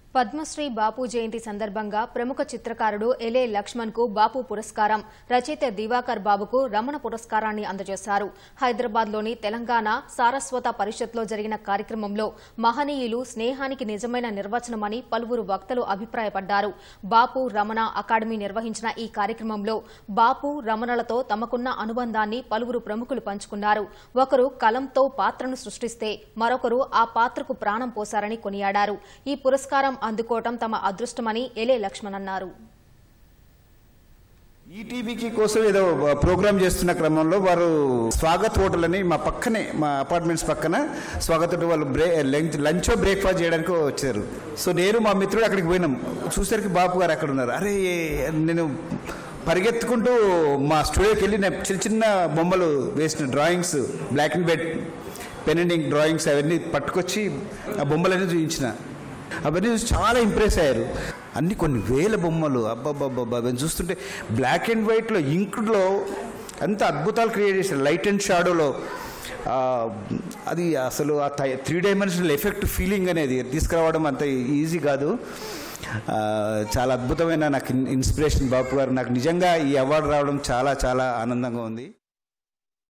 పద్మశ్రీ బాపు జయంతి సందర్భంగా ప్రముఖ చిత్రకారుడు ఎలే లక్ష్మణ్ కు బాపు పురస్కారం రచయిత దివాకర్ బాబుకు రమణ పురస్కారాన్ని అందజేశారు హైదరాబాద్లోని తెలంగాణ సారస్వత పరిషత్లో జరిగిన కార్యక్రమంలో మహనీయులు స్నేహానికి నిజమైన నిర్వచనమని పలువురు వక్తలు అభిప్రాయపడ్డారు బాపు రమణ అకాడమీ నిర్వహించిన ఈ కార్యక్రమంలో బాపు రమణలతో తమకున్న అనుబంధాన్ని పలువురు ప్రముఖులు పంచుకున్నారు ఒకరు కలంతో పాత్రను సృష్టిస్తే మరొకరు ఆ పాత్రకు ప్రాణం పోశారని కొనియాడారు ఈ పురస్కారం అందుకోవటం తమ అదృష్టమని ఎలే లక్ష్మణ్ అన్నారు ఈటీవీకి కోసం ఏదో ప్రోగ్రామ్ చేస్తున్న క్రమంలో వారు స్వాగత్ హోటల్ అని మా పక్కనే మా అపార్ట్మెంట్స్ పక్కన స్వాగత్ హోటల్ వాళ్ళు బ్రే లంచ్ లంచ్ బ్రేక్ఫాస్ట్ చేయడానికి వచ్చారు సో నేను మా మిత్రుడు అక్కడికి పోయినాం చూసరికి బాపు గారు అక్కడ ఉన్నారు అరే నేను పరిగెత్తుకుంటూ మా స్టూడియోకి వెళ్ళి నేను చిన్న చిన్న బొమ్మలు వేసిన drawings black and white pen and ink drawings అవన్నీ పట్టుకొచ్చి ఆ బొమ్మలన్నీ చూపించిన అవన్నీ చూసి చాలా ఇంప్రెస్ అయ్యారు అన్ని కొన్ని వేల బొమ్మలు అబ్బాబ్బాబ్బా అవన్నీ చూస్తుంటే బ్లాక్ అండ్ వైట్లో ఇంక్లో అంత అద్భుతాలు క్రియేట్ చేశారు లైట్ అండ్ షాడోలో అది అసలు ఆ త్రీ డైమెన్షనల్ ఎఫెక్ట్ ఫీలింగ్ అనేది తీసుకురావడం అంత ఈజీ కాదు ఆ, చాలా అద్భుతమైన నాకు ఇన్స్పిరేషన్ బాపు గారు నాకు నిజంగా ఈ అవార్డు రావడం చాలా చాలా ఆనందంగా ఉంది